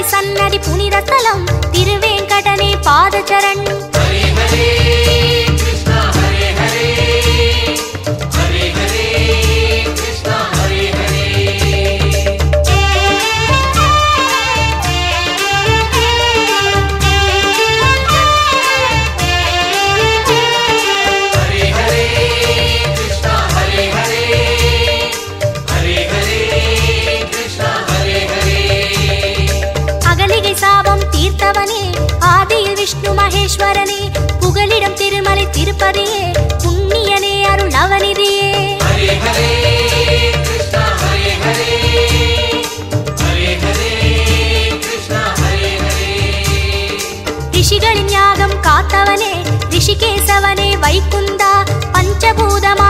சன்னதி புனித ஸ்தலம் திருவேங்கடனே பாதச்சரண் ஹரே ஹரே கிருஷ்ணா ஹரே ஹரே ஹரே ஹரே கிருஷ்ணா ஹரே ஹரே ஹரே ஹரே கிருஷ்ணா ஹரே ஹரே ஹரே ஹரே கிருஷ்ணா ஹரே ஹரே அகலிகை சாபம் தீர்த்தவனே ஆதியில் விஷ்ணு மகேஸ்வரனே புகலிடம் திருமலை திருப்பதியே புண்ணியனே அருள் நவநிதியே ஹரே ஹரே கிருஷ்ணா ஹரே ஹரே ஹரே ஹரே கிருஷ்ணா ஹரே ஹரே ரிஷிகளின் யாகம் காத்தவனே ரிஷிகேசவனே வைகுந்தா பஞ்சபூதமா